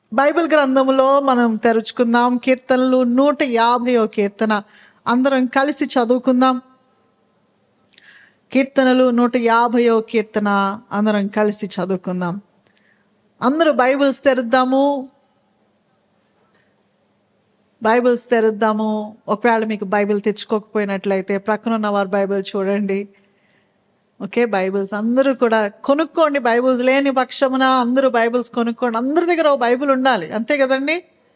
Bible గ్రంథములో మనం తెరుచుకుందాం కీర్తనలు నూట యాభైో కీర్తన అందరం కలిసి చదువుకుందాం కీర్తనలు నూట యాభైో కీర్తన అందరం కలిసి చదువుకుందాం అందరూ బైబిల్స్ తెరుద్దాము బైబిల్స్ తెరుద్దాము ఒకవేళ మీకు బైబిల్ తెచ్చుకోకపోయినట్లయితే ప్రక్కన ఉన్న వారు బైబిల్ చూడండి ఓకే బైబిల్స్ అందరూ కూడా కొనుక్కోండి బైబిల్స్ లేని పక్షమున అందరూ బైబిల్స్ కొనుక్కోండి అందరి దగ్గర ఒక బైబిల్ ఉండాలి అంతే కదండి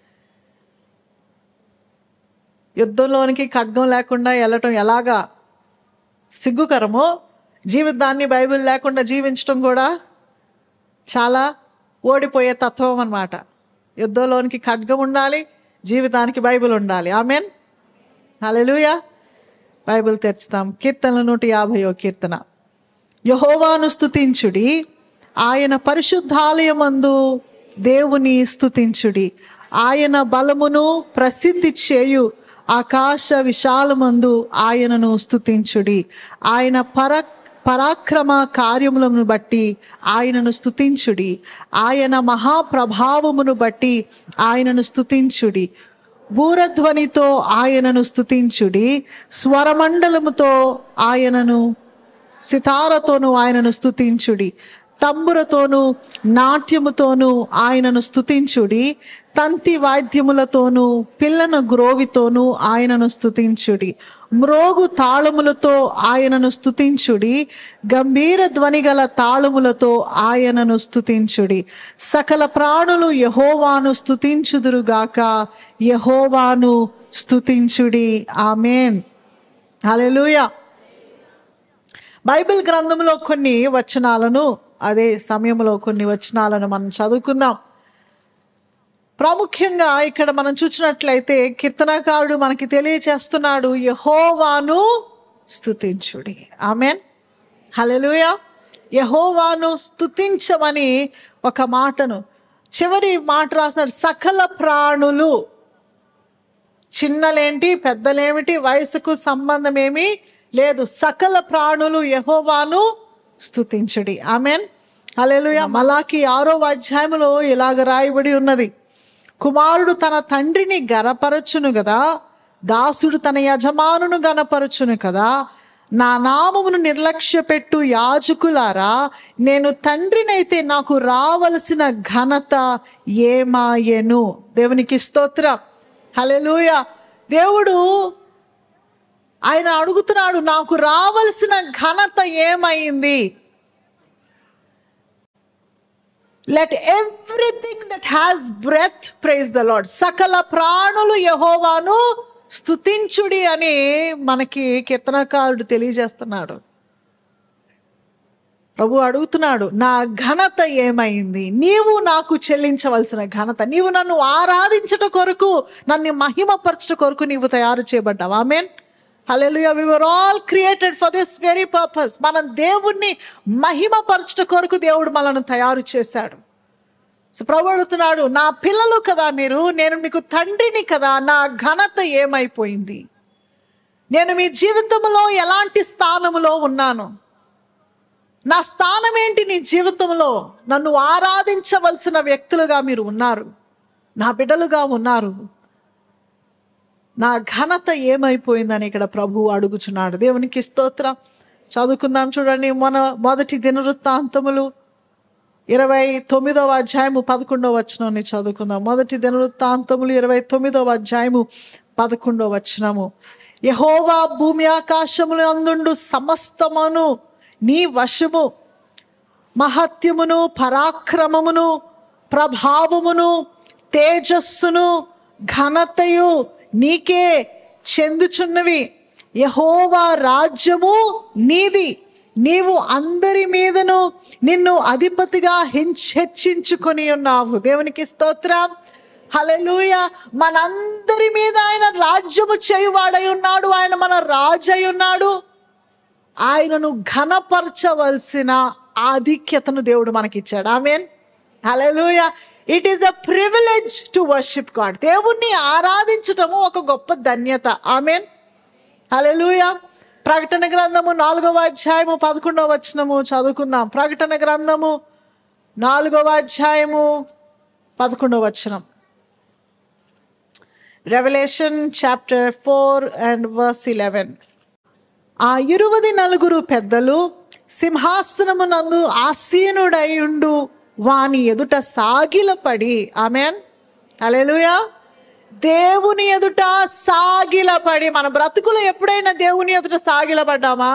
యుద్ధంలోనికి ఖడ్గం లేకుండా వెళ్ళటం ఎలాగా సిగ్గుకరమో జీవితాన్ని బైబిల్ లేకుండా జీవించడం కూడా చాలా ఓడిపోయే తత్వం అన్నమాట యుద్ధంలోనికి ఖడ్గం ఉండాలి జీవితానికి బైబిల్ ఉండాలి ఆమెన్ హల్లెలూయా బైబిల్ తెరుస్తాం కీర్తనల నూట యాభైయో కీర్తన యహోవాను స్తుతించుడి ఆయన పరిశుద్ధాలయమందు దేవుని స్తుతించుడి ఆయన బలమును ప్రసిద్ధి చేయు ఆకాశ విశాలమందు ఆయనను స్తుతించుడి ఆయన పర పరాక్రమ కార్యములను బట్టి ఆయనను స్తుతించుడి ఆయన మహాప్రభావమును బట్టి ఆయనను స్తుతించుడి బూరధ్వనితో ఆయనను స్తుతించుడి స్వరమండలముతో ఆయనను సితారతోను ఆయనను స్తుతించుడి తంబురతోను నాట్యముతోను ఆయనను స్తుతించుడి తంతి వాద్యములతోను పిల్లన గ్రోవితోను ఆయనను స్తుతించుడి మ్రోగు తాళములతో ఆయనను స్తుతించుడి గంభీర ధ్వని గల తాళములతో ఆయనను స్తుతించుడి సకల ప్రాణులు యహోవాను స్తుతించుదురుగాక యహోవాను స్తుతించుడి ఆమెన్ హల్లెలూయా బైబిల్ గ్రంథంలో కొన్ని వచనాలను అదే సమయంలో కొన్ని వచనాలను మనం చదువుకుందాం ప్రాముఖ్యంగా ఇక్కడ మనం చూసినట్లయితే కీర్తనకారుడు మనకి తెలియచేస్తున్నాడు యహోవాను స్తుతించుడి ఆమెన్ హలెలుయ యహోవాను స్తుతించమని ఒక మాటను చివరి మాట రాసినాడు సకల ప్రాణులు చిన్నలేంటి పెద్దలేమిటి వయసుకు సంబంధం ఏమీ లేదు సకల ప్రాణులు యహోవాను స్తుతించుడి ఆమెన్ హల్లెలూయా మలాకి ఆరో అధ్యాయములో ఇలాగ రాయబడి ఉన్నది కుమారుడు తన తండ్రిని గనపరచును కదా దాసుడు తన యజమానును గనపరచును కదా నా నామమును నిర్లక్ష్య పెట్టు యాజకులారా నేను తండ్రినైతే నాకు రావలసిన ఘనత ఏమాయెను దేవునికి స్తోత్రం హల్లెలూయా దేవుడు ఆయన అడుగుతున్నాడు నాకు రావలసిన ఘనత ఏమైంది let everything that has breath praise the lord సకల ప్రాణులు యహోవాను స్తుతించుడి అని మనకి కీర్తనకారుడు తెలియజేస్తున్నాడు ప్రభు అడుగుతున్నాడు నా ఘనత ఏమైంది నీవు నాకు చెల్లించవలసిన ఘనత నీవు నన్ను ఆరాధించట కొరకు నన్ను మహిమపరచట కొరకు నీవు తయారు చేయబడ్డావు amen hallelujah we were all created for this very purpose మనం దేవుణ్ణి మహిమపరచట కొరకు దేవుడు మనల్ని తయారు చేశాడు సో ప్రభు అడుగుతున్నాడు నా పిల్లలు కదా మీరు నేను మీకు తండ్రిని కదా నా ఘనత ఏమైపోయింది నేను మీ జీవితంలో ఎలాంటి స్థానములో ఉన్నాను నా స్థానం ఏంటి నీ జీవితంలో నన్ను ఆరాధించవలసిన వ్యక్తులుగా మీరు ఉన్నారు నా బిడ్డలుగా ఉన్నారు నా ఘనత ఏమైపోయిందని ఇక్కడ ప్రభు అడుగుచున్నాడు దేవునికి స్తోత్రం చదువుకుందాం చూడండి మన మొదటి దినవృత్తాంతములు ఇరవై తొమ్మిదవ అధ్యాయము పదకొండవ వచనాన్ని చదువుకుందాం మొదటి దినవృత్తాంతములు ఇరవై తొమ్మిదవ అధ్యాయము పదకొండవ వచనము యహోవా భూమి ఆకాశములు అందుండు సమస్తమును నీ వశము మహత్యమును పరాక్రమమును ప్రభావమును తేజస్సును ఘనతయు నీకే చెందుచున్నవి యహోవా రాజ్యము నీది నీవు అందరి మీదను నిన్ను అధిపతిగా హెంచ్ హెచ్చించుకొని ఉన్నావు దేవునికి స్తోత్రం హలెలూయ మనందరి మీద ఆయన రాజ్యము చేయువాడై ఉన్నాడు ఆయన మన రాజు అయి ఉన్నాడు ఆయనను ఘనపరచవలసిన ఆధిక్యతను దేవుడు మనకిచ్చాడు amen hallelujah it is a privilege to worship God దేవుణ్ణి ఆరాధించటము ఒక గొప్ప ధన్యత ఆమెన్ హలెలూయ ప్రకటన గ్రంథము నాలుగవ అధ్యాయము పదకొండవ వచనము చదువుకుందాం ప్రకటన గ్రంథము నాలుగవ అధ్యాయము పదకొండవ వచనం Revelation chapter four and verse eleven ఆ ఇరువది నలుగురు పెద్దలు సింహాసనమునందు ఆసీనుడయుండు వాని ఎదుట సాగిలపడి ఆమెన్ అలెలుయా దేవుని ఎదుట సాగిలపడి మన బ్రతుకులు ఎప్పుడైనా దేవుని ఎదుట సాగిలపడ్డామా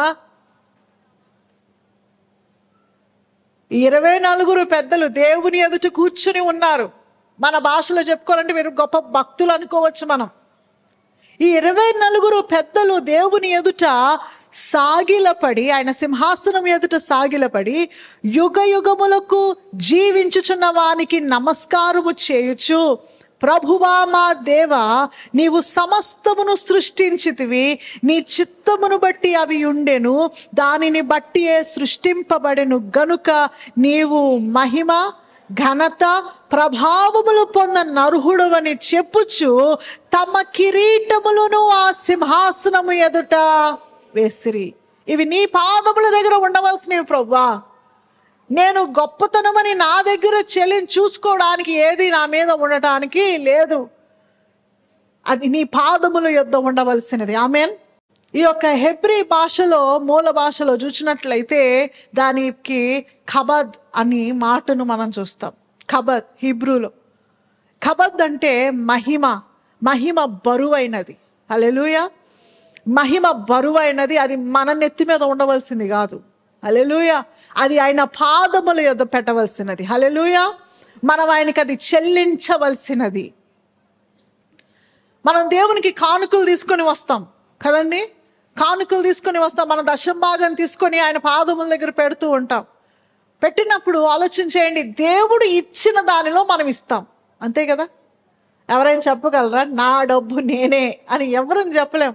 ఈ ఇరవై నలుగురు పెద్దలు దేవుని ఎదుట కూర్చుని ఉన్నారు మన భాషలో చెప్పుకోవాలంటే మీరు గొప్ప భక్తులు అనుకోవచ్చు మనం ఈ ఇరవై నలుగురు పెద్దలు దేవుని ఎదుట సాగిలపడి ఆయన సింహాసనం ఎదుట సాగిలపడి యుగ యుగములకు జీవించుచున్న వానికి నమస్కారము చేయుచు ప్రభువా మా దేవ నీవు సమస్తమును సృష్టించితివి నీ చిత్తమును బట్టి అవి ఉండెను దానిని బట్టియే సృష్టింపబడెను గనుక నీవు మహిమ ఘనత ప్రభావములు పొంద నరుహుడవని చెప్పుచు తమ కిరీటములను ఆ సింహాసనము ఎదుట వేసిరి ఇవి నీ పాదముల దగ్గర ఉండవలసినవి ప్రవ్వా నేను గొప్పతనమని నా దగ్గర చెల్లిని చూసుకోవడానికి ఏది నా మీద ఉండటానికి లేదు అది నీ పాదముల యొద్ద ఉండవలసినది ఆమెన్ ఈ యొక్క హెబ్రి భాషలో మూల భాషలో చూసినట్లయితే దానికి ఖబద్ అని మాటను మనం చూస్తాం ఖబద్ హిబ్రూలో ఖబద్ అంటే మహిమ మహిమ బరువైనది అలెలుయ మహిమ బరువైనది అది మన నెత్తి మీద ఉండవలసింది కాదు హలెలుయ అది ఆయన పాదముల యొద్ద పెట్టవలసినది హలెలుయ మనం ఆయనకి అది చెల్లించవలసినది మనం దేవునికి కానుకలు తీసుకొని వస్తాం కదండి కానుకలు తీసుకొని వస్తాం మన దశం భాగం తీసుకొని ఆయన పాదముల దగ్గర పెడుతూ ఉంటాం పెట్టినప్పుడు ఆలోచన చేయండి దేవుడు ఇచ్చిన దానిలో మనం ఇస్తాం అంతే కదా ఎవరైనా చెప్పగలరా నా డబ్బు నేనే అని ఎవరని చెప్పలేం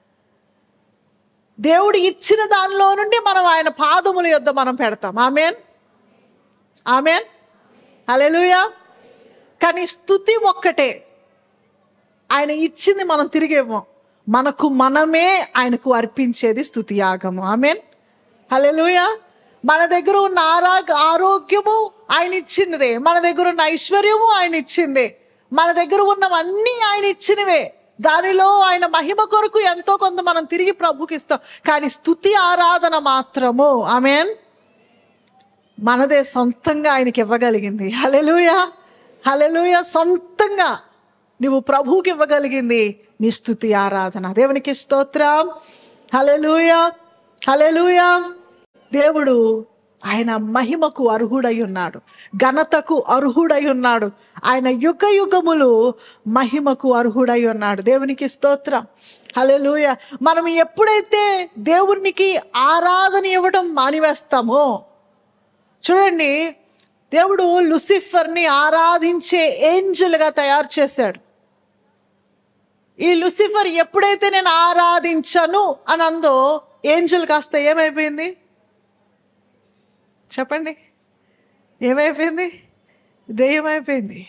దేవుడు ఇచ్చిన దానిలో నుండి మనం ఆయన పాదముల యొద్ద మనం పెడతాం ఆమెన్ ఆమెన్ హల్లెలూయా కానీ స్థుతి ఒక్కటే ఆయన ఇచ్చింది మనం తిరిగి ఇవ్వం మనకు మనమే ఆయనకు అర్పించేది స్థుతి యాగము ఆమెన్ హల్లెలూయా మన దగ్గర ఉన్న ఆరా ఆరోగ్యము ఆయన ఇచ్చినదే మన దగ్గర ఉన్న ఐశ్వర్యము ఆయన ఇచ్చిందే మన దగ్గర ఉన్నవన్నీ ఆయన ఇచ్చినవే దానిలో ఆయన మహిమ కొరకు ఎంతో కొంత మనం తిరిగి ప్రభుకి ఇస్తాం కానీ స్థుతి ఆరాధన మాత్రము ఆమెన్ మనదే సొంతంగా ఆయనకి ఇవ్వగలిగింది హలెలుయ హలెలుయ సొంతంగా నువ్వు ప్రభువుకి ఇవ్వగలిగింది నీ స్థుతి ఆరాధన దేవునికి స్తోత్రం హలెలుయ హలెలుయ దేవుడు ఆయన మహిమకు అర్హుడై ఉన్నాడు ఘనతకు అర్హుడై ఉన్నాడు ఆయన యుగ యుగములు మహిమకు అర్హుడై ఉన్నాడు దేవునికి స్తోత్రం హలెలూయ మనం ఎప్పుడైతే దేవునికి ఆరాధన ఇవ్వడం మానివేస్తామో చూడండి దేవుడు లుసిఫర్ని ఆరాధించే ఏంజల్గా తయారు చేశాడు ఈ లుసిఫర్ ఎప్పుడైతే నేను ఆరాధించను అని అందో ఏంజల్ కాస్త ఏమైపోయింది చెప్పండి ఏమైపోయింది దెయ్యమైపోయింది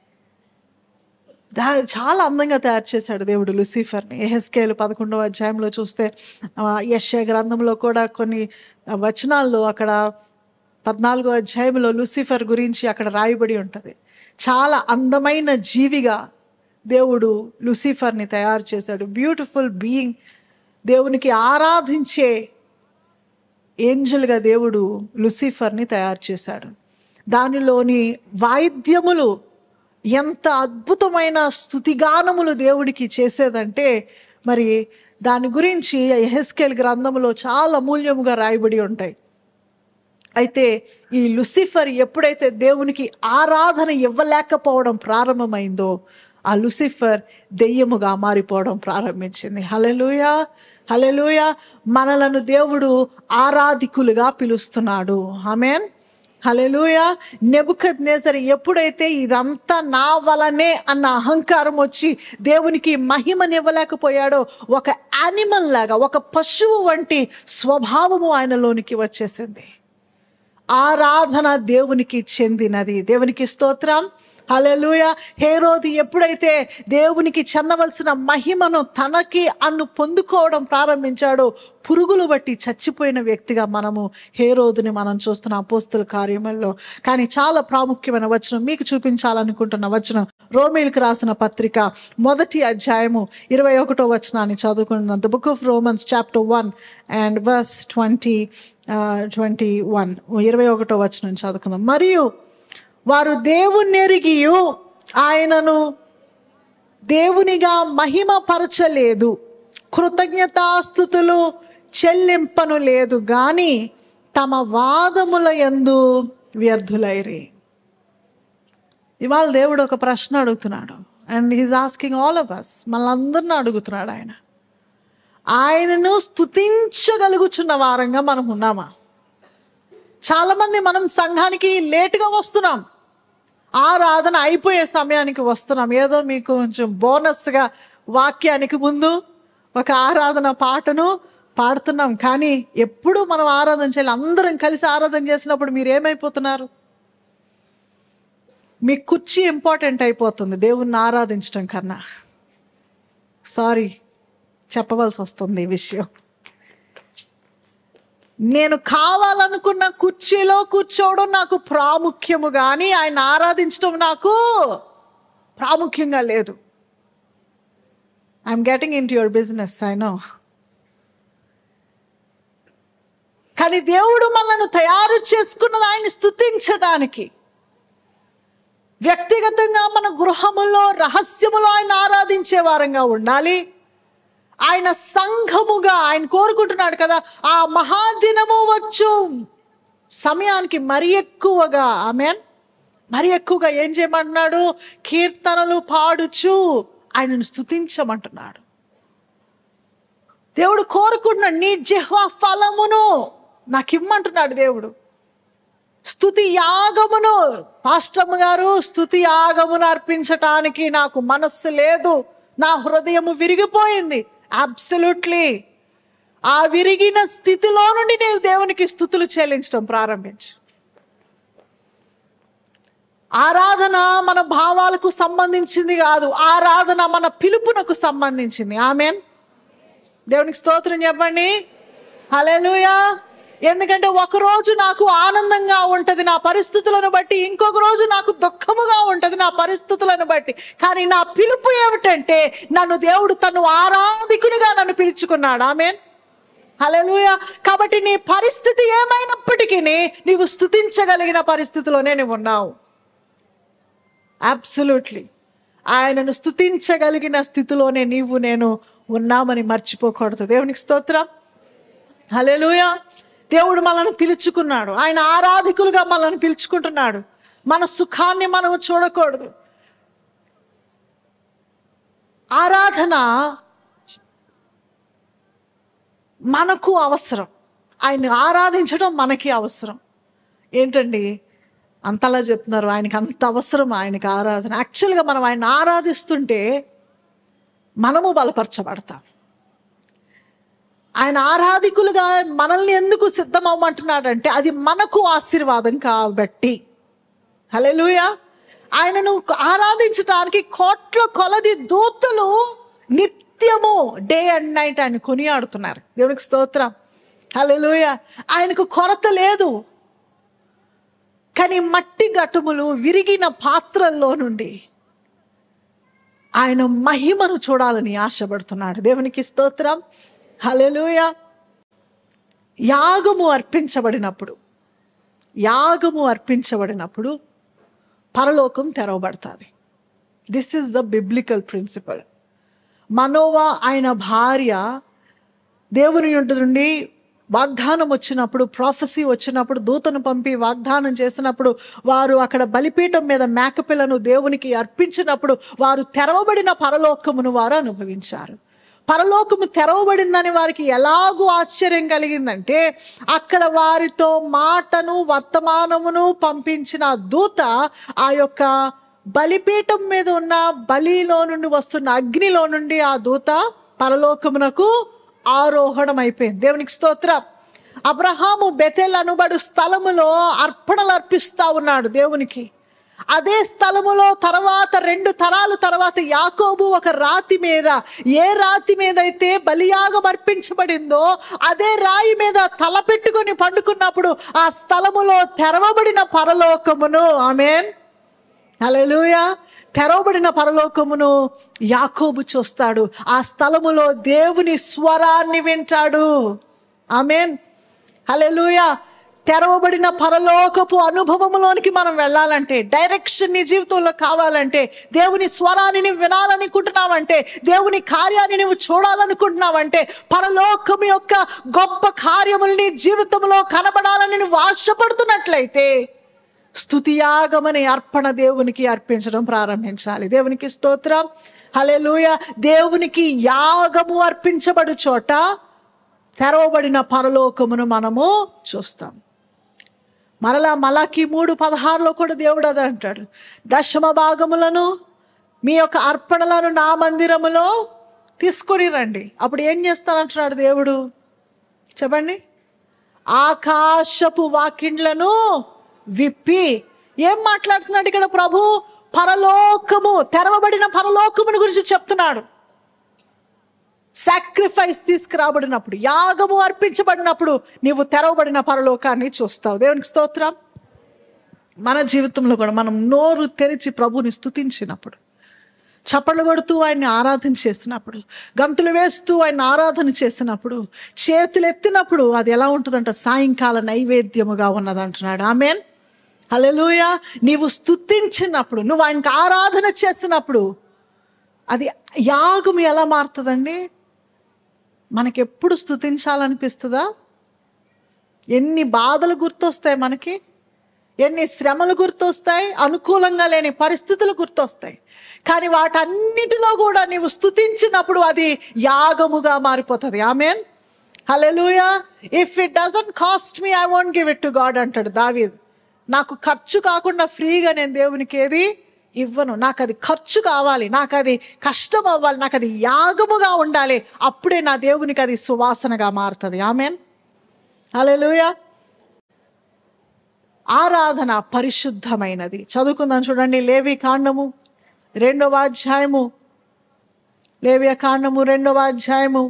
దా చాలా అందంగా తయారు చేశాడు దేవుడు లూసిఫర్ని ఎహెస్కేలు పదకొండవ అధ్యాయంలో చూస్తే ఆ, యెషయా గ్రంథంలో కూడా కొన్ని వచనాల్లో అక్కడ పద్నాలుగో అధ్యాయంలో లూసిఫర్ గురించి అక్కడ రాయబడి ఉంటుంది చాలా అందమైన జీవిగా దేవుడు లూసిఫర్ని తయారు చేశాడు బ్యూటిఫుల్ బీయింగ్ దేవునికి ఆరాధించే ఏంజల్గా దేవుడు లూసిఫర్ని తయారు చేశాడు దానిలోని వాయిద్యములు ఎంత అద్భుతమైన స్థుతిగానములు దేవుడికి చేసేదంటే మరి దాని గురించి ఎహెస్కేల్ గ్రంథంలో చాలా అమూల్యముగా రాయబడి ఉంటాయి అయితే ఈ లుసిఫర్ ఎప్పుడైతే దేవునికి ఆరాధన ఇవ్వలేకపోవడం ప్రారంభమైందో ఆ లుసిఫర్ దెయ్యముగా మారిపోవడం ప్రారంభించింది హలెలుయ హలెలుయ మనలను దేవుడు ఆరాధికులుగా పిలుస్తున్నాడు ఆమెన్ హలెలుయ నెబుకద్ నేసరి ఎప్పుడైతే ఇదంతా నా వలనే అన్న అహంకారం వచ్చి దేవునికి మహిమనివ్వలేకపోయాడో ఒక యానిమల్ లాగా ఒక పశువు వంటి స్వభావము ఆయనలోనికి వచ్చేసింది ఆరాధన దేవునికి చెందినది దేవునికి స్తోత్రం హల్లెలూయా హేరోది ఎప్పుడైతే దేవునికి చెందవలసిన మహిమను తనకి అన్ను పొందుకోవడం ప్రారంభించాడో పురుగులు బట్టి చచ్చిపోయిన వ్యక్తిగా మనము హేరోదుని మనం చూస్తున్న అపోస్తుల కార్యముల్లో కానీ చాలా ప్రాముఖ్యమైన వచనం మీకు చూపించాలనుకుంటున్న వచనం రోమిల్కి రాసిన పత్రిక మొదటి అధ్యాయము ఇరవై ఒకటో వచనాన్ని చదువుకున్న the book of Romans chapter one and verse twenty twenty one ఇరవై ఒకటో వచనం చదువుకుందాం మరియు వారు దేవుణ్ణి ఎరిగియు ఆయనను దేవునిగా మహిమపరచలేదు కృతజ్ఞతాస్థుతులు చెల్లింపను లేదు గాని తమ వాదముల యందు వ్యర్థులైరి ఇవాళ దేవుడు ఒక ప్రశ్న అడుగుతున్నాడు and he's asking all of us మనందరిని అడుగుతున్నాడు ఆయన ఆయనను స్తుతించగలుగుచున్న వారంగా మనం ఉన్నామా చాలామంది మనం సంఘానికి లేటుగా వస్తున్నాం ఆరాధన అయిపోయే సమయానికి వస్తున్నాం ఏదో మీకు కొంచెం బోనస్గా వాక్యానికి ముందు ఒక ఆరాధన పాటను పాడుతున్నాం కానీ ఎప్పుడు మనం ఆరాధన చేయాలి అందరం కలిసి ఆరాధన చేసినప్పుడు మీరు ఏమైపోతున్నారు మీ కుర్చీ ఇంపార్టెంట్ అయిపోతుంది దేవుణ్ణి ఆరాధించడం కన్నా సారీ చెప్పవలసి వస్తుంది ఈ విషయం నేను కావాలనుకున్న కుర్చీలో కూర్చోవడం నాకు ప్రాముఖ్యము కానీ ఆయన ఆరాధించడం నాకు ప్రాముఖ్యంగా లేదు I'm getting into your business I know కానీ దేవుడు మనల్ని తయారు చేసుకున్నది ఆయన స్తుతించడానికి వ్యక్తిగతంగా మన గృహములో రహస్యములో ఆయన ఆరాధించే వారంగా ఉండాలి ఆయన సంఘముగా ఆయన కోరుకుంటున్నాడు కదా ఆ మహాదినము వచ్చు సమయానికి మరి ఎక్కువగా ఆమెన్ మరి ఎక్కువగా ఏం చేయమంటున్నాడు కీర్తనలు పాడుచు ఆయనను స్తుతించమంటున్నాడు దేవుడు కోరుకుంటున్నాడు నీ జిహ్వ ఫలమును నాకు ఇమ్మంటున్నాడు దేవుడు స్థుతి యాగమును పాస్టమ్మ గారు స్థుతి యాగమును అర్పించటానికి నాకు మనస్సు లేదు నా హృదయము విరిగిపోయింది అబ్సల్యూట్లీ ఆ విరిగిన స్థితిలో నుండి నేను దేవునికి స్థుతులు చెల్లించడం ప్రారంభించు ఆరాధన మన భావాలకు సంబంధించింది కాదు ఆరాధన మన పిలుపునకు సంబంధించింది ఆమెన్ దేవునికి స్తోత్రం చెప్పండి హల్లెలూయా ఎందుకంటే ఒక రోజు నాకు ఆనందంగా ఉంటది నా పరిస్థితులను బట్టి ఇంకొక రోజు నాకు దుఃఖముగా ఉంటది నా పరిస్థితులను బట్టి కానీ నా పిలుపు ఏమిటంటే నన్ను దేవుడు తను ఆరాధికునిగా నన్ను పిలుచుకున్నాడు ఆమెన్ హల్లెలూయ కాబట్టి నీ పరిస్థితి ఏమైనప్పటికీ నీవు స్తుతించగలిగిన పరిస్థితిలోనే నువ్వు ఉన్నావు అబ్సల్యూట్లీ ఆయనను స్తుతించగలిగిన స్థితిలోనే నీవు నేను ఉన్నామని మర్చిపోకూడదు దేవునికి స్తోత్రం హల్లెలూయా దేవుడు మనల్ని పిలుచుకున్నాడు ఆయన ఆరాధికులుగా మనల్ని పిలుచుకుంటున్నాడు మన సుఖాన్ని మనం చూడకూడదు ఆరాధన మనకు అవసరం ఆయన్ని ఆరాధించడం మనకి అవసరం ఏంటండి అంతలా చెప్తున్నారు ఆయనకి అంత అవసరం ఆయనకి ఆరాధన యాక్చువల్గా మనం ఆయన ఆరాధిస్తుంటే మనము బలపరచబడతాం ఆయన ఆరాధికులుగా మనల్ని ఎందుకు సిద్ధమవ్వమంటున్నాడంటే అది మనకు ఆశీర్వాదం కాబట్టి హలోయ ఆయనను ఆరాధించడానికి కోట్ల కొలది దూతలు నిత్యము డే అండ్ నైట్ ఆయన కొనియాడుతున్నారు దేవునికి స్తోత్రం హలోయ ఆయనకు కొరత లేదు కానీ మట్టి ఘటములు విరిగిన పాత్రల్లో నుండి ఆయన మహిమను చూడాలని ఆశపడుతున్నాడు దేవునికి స్తోత్రం హలెలుయ యాగము అర్పించబడినప్పుడు యాగము అర్పించబడినప్పుడు పరలోకం తెరవబడుతుంది this is the biblical principle Manoah ఆయన భార్య దేవుని యొద్ద నుండి వాగ్దానం వచ్చినప్పుడు ప్రాఫెసీ వచ్చినప్పుడు దూతను పంపి వాగ్దానం చేసినప్పుడు వారు అక్కడ బలిపీఠం మీద మేకపిల్లను దేవునికి అర్పించినప్పుడు వారు తెరవబడిన పరలోకమును వారు అనుభవించారు పరలోకము తెరవబడిందని వారికి ఎలాగూ ఆశ్చర్యం కలిగిందంటే అక్కడ వారితో మాటను వర్తమానమును పంపించిన దూత ఆ యొక్క బలిపీఠం మీద ఉన్న బలిలో నుండి వస్తున్న అగ్నిలో నుండి ఆ దూత పరలోకమునకు ఆరోహణం అయిపోయింది దేవునికి స్తోత్రం అబ్రహాము బెతెల్ అనుబడు స్థలములో అర్పణలు అర్పిస్తా ఉన్నాడు దేవునికి అదే స్థలములో తర్వాత రెండు తరాలు తర్వాత యాకోబు ఒక రాతి మీద ఏ రాతి మీద అయితే బలియాగం అర్పించబడిందో అదే రాయి మీద తల పెట్టుకొని పండుకున్నప్పుడు ఆ స్థలములో తెరవబడిన పరలోకమును ఆమెన్ హల్లెలూయా తెరవబడిన పరలోకమును యాకోబు చూస్తాడు ఆ స్థలములో దేవుని స్వరాన్ని వింటాడు ఆమెన్ హల్లెలూయా తెరవబడిన పరలోకపు అనుభవములోనికి మనం వెళ్ళాలంటే డైరెక్షన్ నీ జీవితంలో కావాలంటే దేవుని స్వరాన్ని నువ్వు వినాలనుకుంటున్నావంటే దేవుని కార్యాన్ని నువ్వు చూడాలనుకుంటున్నావంటే పరలోకము యొక్క గొప్ప కార్యములు నీ జీవితంలో కనబడాలని నువ్వు ఆశపడుతున్నట్లయితే స్తుతియాగమని అర్పణ దేవునికి అర్పించడం ప్రారంభించాలి దేవునికి స్తోత్రం హల్లెలూయ దేవునికి యాగము అర్పించబడు చోట తెరవబడిన పరలోకమును మనము చూస్తాం మరలా మలాకి మూడు పదహారులో కూడా దేవుడు అదే అంటాడు దశమ భాగములను మీ యొక్క అర్పణలను నా మందిరములో తీసుకొని రండి అప్పుడు ఏం చేస్తానంటున్నాడు దేవుడు చెప్పండి ఆకాశపు వాకిండ్లను విప్పి ఏం మాట్లాడుతున్నాడు ఇక్కడ ప్రభు పరలోకము తెరవబడిన పరలోకముని గురించి చెప్తున్నాడు సాక్రిఫైస్ తీసుకురాబడినప్పుడు యాగము అర్పించబడినప్పుడు నీవు తెరవబడిన పరలోకాన్ని చూస్తావు దేవునికి స్తోత్రం మన జీవితంలో కూడా మనం నోరు తెరిచి ప్రభుని స్తుతించినప్పుడు చప్పట్లు కొడుతూ ఆయన్ని ఆరాధన చేసినప్పుడు గంతులు వేస్తూ ఆయన ఆరాధన చేసినప్పుడు చేతులు ఎత్తినప్పుడు అది ఎలా ఉంటుందంట సాయంకాల నైవేద్యముగా ఉన్నదంటున్నాడు ఆమెన్ హల్లెలూయా నీవు స్తుతించినప్పుడు నువ్వు ఆయనకి ఆరాధన చేసినప్పుడు అది యాగం ఎలా మారుతుందండి మనకెప్పుడు స్తుతించాలనిపిస్తుందా ఎన్ని బాధలు గుర్తొస్తాయి మనకి ఎన్ని శ్రమలు గుర్తొస్తాయి అనుకూలంగా లేని పరిస్థితులు గుర్తొస్తాయి కానీ వాటన్నిటిలో కూడా నీవు స్తుతించినప్పుడు అది యాగముగా మారిపోతుంది amen hallelujah if it doesn't cost me I won't give it to God అంటాడు దావీద్ నాకు ఖర్చు కాకుండా ఫ్రీగా నేను దేవునికి ఏది ఇవ్వను నాకు అది ఖర్చు కావాలి నాకు అది కష్టం అవ్వాలి నాకు అది యాగముగా ఉండాలి అప్పుడే నా దేవునికి అది సువాసనగా మారుతుంది ఆమెన్ హల్లెలూయా ఆరాధన పరిశుద్ధమైనది చదువుకుందాం చూడండి లేవి కాండము రెండవ అధ్యాయము లేవియ కాండము రెండవ అధ్యాయము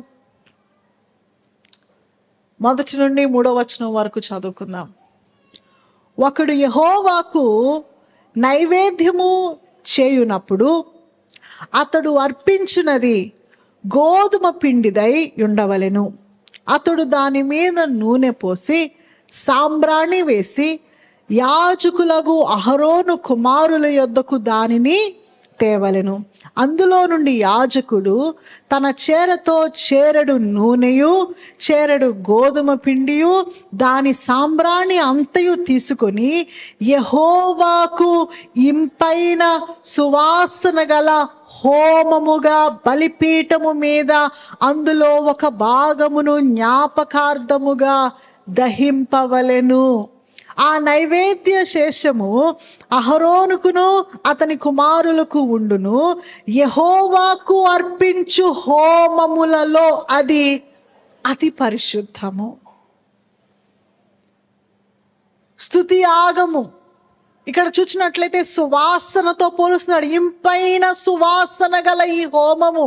మొదటి నుండి మూడవ వచనం వరకు చదువుకుందాం ఒకడు యహోవాకు నైవేద్యము చేయునప్పుడు అతడు అర్పించినది గోధుమ పిండిదై ఉండవలెను అతడు దాని మీద నూనె పోసి సాంబ్రాణి వేసి యాజకులకు అహరోను కుమారుల యొద్దకు దానిని తేవలెను అందులో నుండి యాజకుడు తన చేరతో చేరెడు నూనెయు చేరెడు గోధుమ పిండియు దాని సాంబ్రాణి అంతయు తీసుకొని యహోవాకు ఇంపైన సువాసన గల హోమముగా బలిపీఠము మీద అందులో ఒక భాగమును జ్ఞాపకార్థముగా దహింపవలెను ఆ నైవేద్య శేషము అహరోనుకును అతని కుమారులకు ఉండును యహోవాకు అర్పించు హోమములలో అది అతి పరిశుద్ధము స్థుతి ఆగము ఇక్కడ చూసినట్లయితే సువాసనతో పోలుస్తున్నాడు ఇంపైన సువాసన గల ఈ హోమము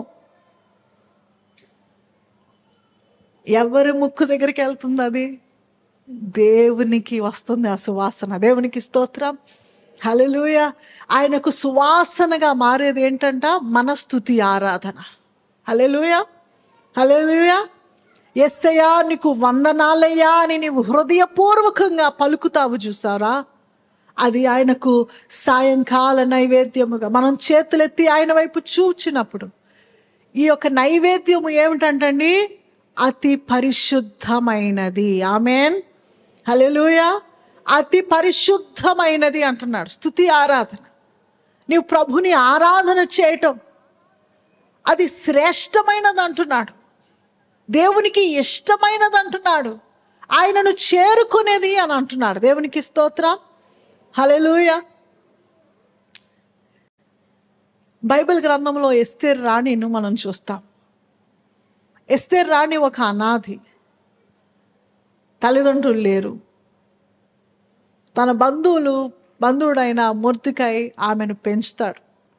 ఎవరి ముక్కు దగ్గరికి వెళ్తుంది అది దేవునికి వస్తుంది ఆ సువాసన దేవునికి స్తోత్రం హల్లెలూయ ఆయనకు సువాసనగా మారేది ఏంటంట మన స్తుతి ఆరాధన హల్లెలూయ హల్లెలూయ ఎస్సయ్యా నీకు వందనాలయ్యా అని నీవు హృదయపూర్వకంగా పలుకుతావు చూసారా అది ఆయనకు సాయంకాల నైవేద్యముగా మనం చేతులెత్తి ఆయన వైపు చూచినప్పుడు ఈ యొక్క నైవేద్యము ఏమిటంటండి అతి పరిశుద్ధమైనది ఆమెన్ హల్లెలూయ అతి పరిశుద్ధమైనది అంటున్నాడు స్తుతి ఆరాధన నీవు ప్రభుని ఆరాధన చేయటం అది శ్రేష్టమైనది అంటున్నాడు దేవునికి ఇష్టమైనది అంటున్నాడు ఆయనను చేరుకునేది అని అంటున్నాడు దేవునికి స్తోత్రం హల్లెలూయ బైబిల్ గ్రంథంలో ఎస్తేర్ రాణిను మనం చూస్తాం ఎస్తేర్ రాణి ఒక అనాథి తల్లిదండ్రులు లేరు తన బంధువులు బంధువుడైన మొర్దికై ఆమెను పెంచుతాడు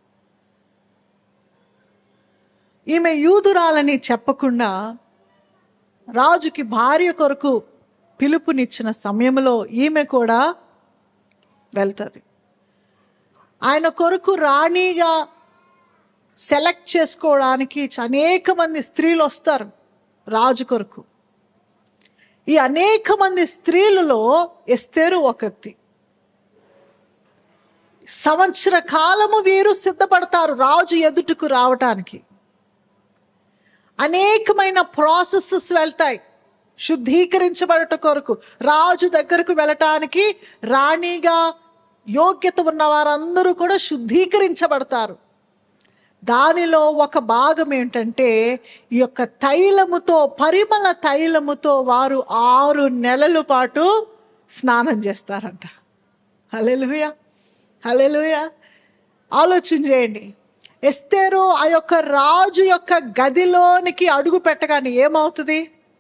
ఈమె యూదురాలని చెప్పకుండా రాజుకి భార్య కొరకు పిలుపునిచ్చిన సమయంలో ఈమె కూడా వెళ్తుంది ఆయన కొరకు రాణిగా సెలెక్ట్ చేసుకోవడానికి అనేక మంది స్త్రీలు వస్తారు రాజు కొరకు ఈ అనేక మంది స్త్రీలలో ఎస్తేరు ఒకతి సంవత్సర కాలము వీరు సిద్ధపడతారు రాజు ఎదుటకు రావటానికి అనేకమైన ప్రాసెసెస్ వెళ్తాయి శుద్ధీకరించబడట కొరకు రాజు దగ్గరకు వెళ్ళటానికి రాణిగా యోగ్యత ఉన్న వారందరూ కూడా శుద్ధీకరించబడతారు దానిలో ఒక భాగం ఏంటంటే ఈ యొక్క తైలముతో పరిమళ తైలముతో వారు ఆరు నెలల పాటు స్నానం చేస్తారంట హలెలుయ హలెలుయ ఆలోచన చేయండి ఎస్తేరు ఆ యొక్క రాజు యొక్క గదిలోనికి అడుగు పెట్టగానే ఏమవుతుంది